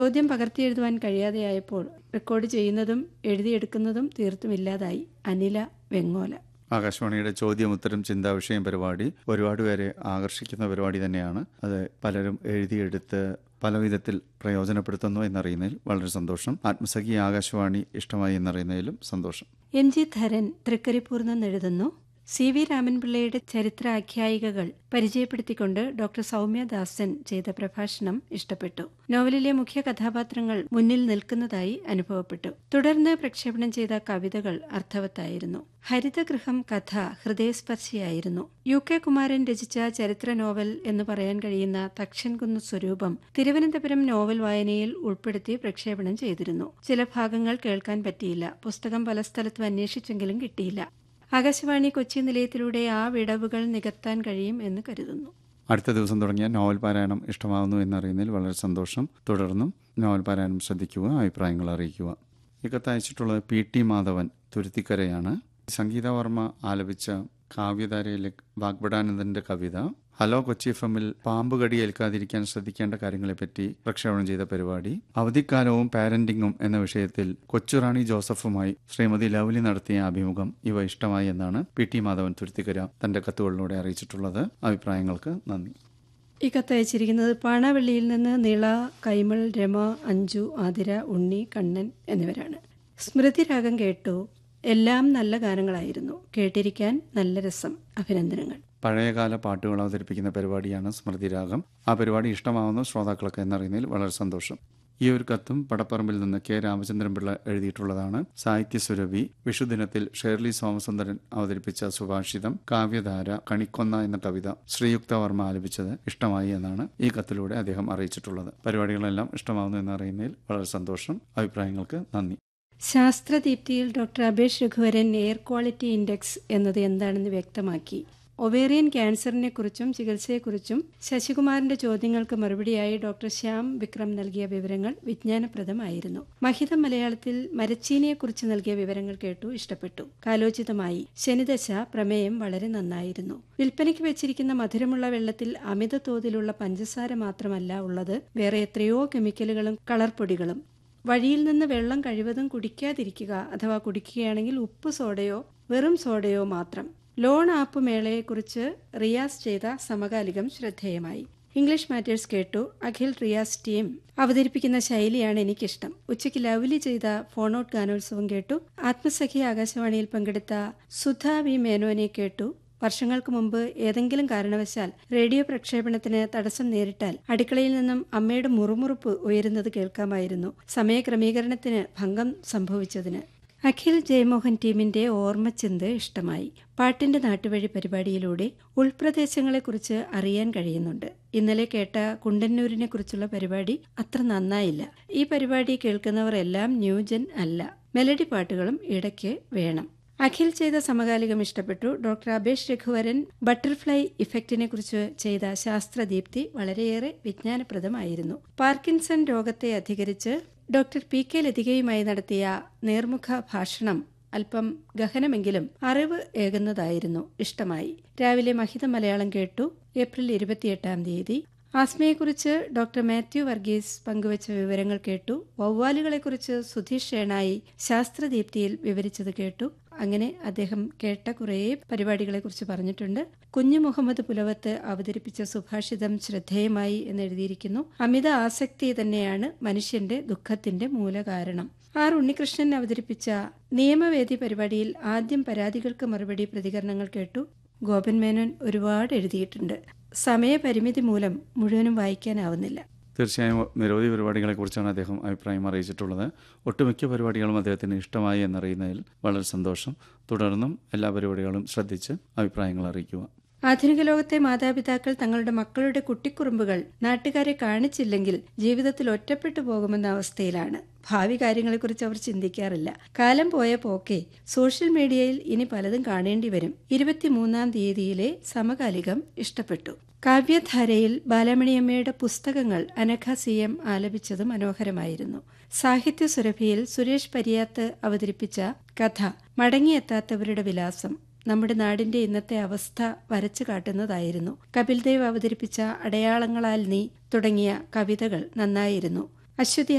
ചോദ്യം പകർത്തിയെഴുതുവാൻ കഴിയാതെയായപ്പോൾ റെക്കോർഡ് ചെയ്യുന്നതും എഴുതിയെടുക്കുന്നതും തീർത്തും ഇല്ലാതായി അനില വെങ്ങോല ആകാശവാണിയുടെ ചോദ്യം ഉത്തരം ചിന്താ വിഷയം പരിപാടി ഒരുപാട് പേരെ ആകർഷിക്കുന്ന പരിപാടി തന്നെയാണ് അത് പലരും എഴുതിയെടുത്ത് പല വിധത്തിൽ പ്രയോജനപ്പെടുത്തുന്നു എന്നറിയുന്നതിൽ വളരെ സന്തോഷം ആത്മസഖി ആകാശവാണി ഇഷ്ടമായി എന്നറിയുന്നതിലും സന്തോഷം എം ജി ധരൻ തൃക്കരിപ്പൂർ നിന്നെഴുതുന്നു സി വി രാമൻപിള്ളയുടെ ചരിത്ര ആഖ്യായികകൾ പരിചയപ്പെടുത്തിക്കൊണ്ട് ഡോക്ടർ സൗമ്യ ദാസൻ ചെയ്ത പ്രഭാഷണം ഇഷ്ടപ്പെട്ടു നോവലിലെ മുഖ്യ കഥാപാത്രങ്ങൾ മുന്നിൽ നിൽക്കുന്നതായി അനുഭവപ്പെട്ടു തുടർന്ന് പ്രക്ഷേപണം ചെയ്ത കവിതകൾ അർത്ഥവത്തായിരുന്നു ഹരിതഗൃഹം കഥ ഹൃദയസ്പർശിയായിരുന്നു യു കെ കുമാരൻ രചിച്ച ചരിത്ര നോവൽ എന്ന് പറയാൻ കഴിയുന്ന തക്ഷൻകുന്ന് സ്വരൂപം തിരുവനന്തപുരം നോവൽ വായനയിൽ ഉൾപ്പെടുത്തി പ്രക്ഷേപണം ചെയ്തിരുന്നു ചില ഭാഗങ്ങൾ കേൾക്കാൻ പറ്റിയില്ല പുസ്തകം പല സ്ഥലത്തും അന്വേഷിച്ചെങ്കിലും കിട്ടിയില്ല ആകാശവാണി കൊച്ചി നിലയത്തിലൂടെ ആ വിടവുകൾ നികത്താൻ കഴിയും എന്ന് കരുതുന്നു അടുത്ത ദിവസം തുടങ്ങിയ നോവൽ പാരായണം ഇഷ്ടമാവുന്നു എന്നറിയുന്നതിൽ വളരെ സന്തോഷം തുടർന്നും നോവൽ പാരായണം ശ്രദ്ധിക്കുക അഭിപ്രായങ്ങൾ അറിയിക്കുക ഈ കത്ത് അയച്ചിട്ടുള്ളത് പി ടി മാധവൻ തുരുത്തിക്കരയാണ് സംഗീതവർമ്മ ആലപിച്ച കാവ്യധാരയിലെ വാഗ്ബടാനന്ദന്റെ കവിത ഹലോ കൊച്ചി എഫ് എമ്മിൽ പാമ്പ് കടി ഏൽക്കാതിരിക്കാൻ ശ്രദ്ധിക്കേണ്ട കാര്യങ്ങളെപ്പറ്റി പ്രക്ഷേപണം ചെയ്ത പരിപാടി അവധിക്കാലവും പാരന്റിങ്ങും എന്ന വിഷയത്തിൽ കൊച്ചുറാണി ജോസഫുമായി ശ്രീമതി ലവ്ലി നടത്തിയ അഭിമുഖം ഇവ ഇഷ്ടമായി എന്നാണ് പി ടി മാധവൻ തുരുത്തിക്കര തന്റെ കത്തുകളിലൂടെ അറിയിച്ചിട്ടുള്ളത് അഭിപ്രായങ്ങൾക്ക് നന്ദി ഈ കത്തയച്ചിരിക്കുന്നത് പാണാവള്ളിയിൽ നിന്ന് നിള കൈമൾ രമ അഞ്ജു ആതിര ഉണ്ണി കണ്ണൻ എന്നിവരാണ് സ്മൃതിരാഗം കേട്ടു എല്ലാം നല്ല ഗാനങ്ങളായിരുന്നു കേട്ടിരിക്കാൻ നല്ല രസം അഭിനന്ദനങ്ങൾ പഴയകാല പാട്ടുകൾ അവതരിപ്പിക്കുന്ന പരിപാടിയാണ് സ്മൃതിരാഗം ആ പരിപാടി ഇഷ്ടമാവുന്ന ശ്രോതാക്കൾക്ക് എന്നറിയുന്നതിൽ വളരെ സന്തോഷം ഈ ഒരു കത്തും പടപ്പറമ്പിൽ നിന്ന് കെ രാമചന്ദ്രൻ പിള്ള എഴുതിയിട്ടുള്ളതാണ് സാഹിത്യ സുരഭി വിഷുദിനത്തിൽ ഷേർലി സോമസുന്ദരൻ അവതരിപ്പിച്ച സുഭാഷിതം കാവ്യധാര കണിക്കൊന്ന എന്ന കവിത ശ്രീയുക്ത വർമ്മ ആലപിച്ചത് ഇഷ്ടമായി എന്നാണ് ഈ കത്തിലൂടെ അദ്ദേഹം അറിയിച്ചിട്ടുള്ളത് പരിപാടികളെല്ലാം ഇഷ്ടമാവുന്നു എന്നറിയുന്നതിൽ വളരെ സന്തോഷം അഭിപ്രായങ്ങൾക്ക് നന്ദി ശാസ്ത്രദീപ്തിയിൽ doctor Abesh Raghuvaran air quality index എന്നത് എന്താണെന്ന് വ്യക്തമാക്കി ഒവേറിയൻ ക്യാൻസറിനെ കുറിച്ചും ചികിത്സയെക്കുറിച്ചും ശശികുമാറിന്റെ ചോദ്യങ്ങൾക്ക് മറുപടിയായി ഡോക്ടർ ശ്യാം വിക്രം നൽകിയ വിവരങ്ങൾ വിജ്ഞാനപ്രദമായിരുന്നു മഹിതം മലയാളത്തിൽ മരച്ചീനിയെക്കുറിച്ച് നൽകിയ വിവരങ്ങൾ കേട്ടു ഇഷ്ടപ്പെട്ടു കാലോചിതമായി ശനിദശ പ്രമേയം വളരെ നന്നായിരുന്നു വിൽപ്പനയ്ക്ക് വെച്ചിരിക്കുന്ന മധുരമുള്ള വെള്ളത്തിൽ അമിത തോതിലുള്ള പഞ്ചസാര മാത്രമല്ല ഉള്ളത് വേറെ എത്രയോ കെമിക്കലുകളും കളർപ്പൊടികളും വഴിയിൽ നിന്ന് വെള്ളം കഴിവതും കുടിക്കാതിരിക്കുക അഥവാ കുടിക്കുകയാണെങ്കിൽ ഉപ്പ് സോഡയോ വെറും സോഡയോ മാത്രം ലോൺ ആപ്പ് മേളയെക്കുറിച്ച് റിയാസ് ചെയ്ത സമകാലികം ശ്രദ്ധേയമായി ഇംഗ്ലീഷ് മാറ്റേഴ്സ് കേട്ടു അഖിൽ റിയാസ് ടീം അവതരിപ്പിക്കുന്ന ശൈലിയാണ് എനിക്കിഷ്ടം ഉച്ചയ്ക്ക് ലവ്ലി ചെയ്ത ഫോൺ ഔട്ട് ഗാനോത്സവം കേട്ടു ആത്മസഖി ആകാശവാണിയിൽ പങ്കെടുത്ത സുധ വി മേനോനെ കേട്ടു വർഷങ്ങൾക്ക് മുമ്പ് ഏതെങ്കിലും കാരണവശാൽ റേഡിയോ പ്രക്ഷേപണത്തിന് തടസ്സം നേരിട്ടാൽ അടുക്കളയിൽ നിന്നും അമ്മയുടെ മുറുമുറുപ്പ് ഉയരുന്നത് കേൾക്കാമായിരുന്നു സമയക്രമീകരണത്തിന് ഭംഗം സംഭവിച്ചതിന് അഖിൽ ജയമോഹൻ ടീമിന്റെ ഓർമ്മച്ചിന്ത് ഇഷ്ടമായി പാട്ടിന്റെ നാട്ടുവഴി പരിപാടിയിലൂടെ ഉൾപ്രദേശങ്ങളെക്കുറിച്ച് അറിയാൻ കഴിയുന്നുണ്ട് ഇന്നലെ കേട്ട കുണ്ടന്നൂരിനെ കുറിച്ചുള്ള പരിപാടി അത്ര നന്നായില്ല ഈ പരിപാടി കേൾക്കുന്നവർ എല്ലാം ന്യൂജൻ അല്ല മെലഡി പാട്ടുകളും ഇടയ്ക്ക് വേണം അഖിൽ ചെയ്ത സമകാലികം ഇഷ്ടപ്പെട്ടു ഡോക്ടർ അബേഷ് രഘുവരൻ ബട്ടർഫ്ലൈ ഇഫക്റ്റിനെ കുറിച്ച് ചെയ്ത ശാസ്ത്രദീപ്തി വളരെയേറെ വിജ്ഞാനപ്രദമായിരുന്നു പാർക്കിൻസൺ രോഗത്തെ അധികരിച്ച് ഡോക്ടർ പി കെ ലതികയുമായി നടത്തിയ നേർമുഖ ഭാഷണം അല്പം ഗഹനമെങ്കിലും അറിവ് ഏകുന്നതായിരുന്നു ഇഷ്ടമായി രാവിലെ മഹിത മലയാളം കേട്ടു ഏപ്രിൽ ഇരുപത്തിയെട്ടാം തീയതി ആസ്മയെക്കുറിച്ച് ഡോക്ടർ മാത്യു വർഗീസ് പങ്കുവച്ച വിവരങ്ങൾ കേട്ടു വവ്വാലുകളെക്കുറിച്ച് സുധീഷ് ഷേണായി ശാസ്ത്രദീപ്തിയിൽ വിവരിച്ചത് കേട്ടു അങ്ങനെ അദ്ദേഹം കേട്ട കുറേ പരിപാടികളെക്കുറിച്ച് പറഞ്ഞിട്ടുണ്ട് കുഞ്ഞു മുഹമ്മദ് പുലവത്ത് അവതരിപ്പിച്ച സുഭാഷിതം ശ്രദ്ധേയമായി എന്നെഴുതിയിരിക്കുന്നു അമിത ആസക്തി തന്നെയാണ് മനുഷ്യന്റെ ദുഃഖത്തിന്റെ മൂലകാരണം ആർ ഉണ്ണികൃഷ്ണൻ അവതരിപ്പിച്ച നിയമവേദി പരിപാടിയിൽ ആദ്യം പരാതികൾക്ക് മറുപടി പ്രതികരണങ്ങൾ കേട്ടു ഗോപൻ മേനോൻ ഒരുപാട് എഴുതിയിട്ടുണ്ട് സമയപരിമിതി മൂലം മുഴുവനും വായിക്കാനാവുന്നില്ല തീർച്ചയായും നിരവധി പരിപാടികളെക്കുറിച്ചാണ് അദ്ദേഹം അഭിപ്രായം അറിയിച്ചിട്ടുള്ളത് ഒട്ടുമിക്ക പരിപാടികളും അദ്ദേഹത്തിന് ഇഷ്ടമായി എന്നറിയുന്നതിൽ വളരെ സന്തോഷം തുടർന്നും എല്ലാ പരിപാടികളും ശ്രദ്ധിച്ച് അഭിപ്രായങ്ങൾ അറിയിക്കുക ആധുനിക ലോകത്തെ മാതാപിതാക്കൾ തങ്ങളുടെ മക്കളുടെ കുട്ടിക്കുറുമ്പുകൾ നാട്ടുകാരെ കാണിച്ചില്ലെങ്കിൽ ജീവിതത്തിൽ ഒറ്റപ്പെട്ടു പോകുമെന്ന അവസ്ഥയിലാണ് ഭാവി കാര്യങ്ങളെക്കുറിച്ച് അവർ ചിന്തിക്കാറില്ല കാലം പോയ പോക്കെ സോഷ്യൽ മീഡിയയിൽ ഇനി പലതും കാണേണ്ടി വരും ഇരുപത്തിമൂന്നാം തീയതിയിലെ സമകാലികം ഇഷ്ടപ്പെട്ടു കാവ്യധാരയിൽ ബാലമണിയമ്മയുടെ പുസ്തകങ്ങൾ അനഘ സി എം ആലപിച്ചത് മനോഹരമായിരുന്നു സാഹിത്യ സുരഭിയിൽ സുരേഷ് പരിയാത്ത് അവതരിപ്പിച്ച കഥ മടങ്ങിയെത്താത്തവരുടെ വിലാസം നമ്മുടെ നാടിന്റെ ഇന്നത്തെ അവസ്ഥ വരച്ചു കാട്ടുന്നതായിരുന്നു കപിൽ ദേവ് അവതരിപ്പിച്ച അടയാളങ്ങളാൽ നീ തുടങ്ങിയ കവിതകൾ നന്നായിരുന്നു അശ്വതി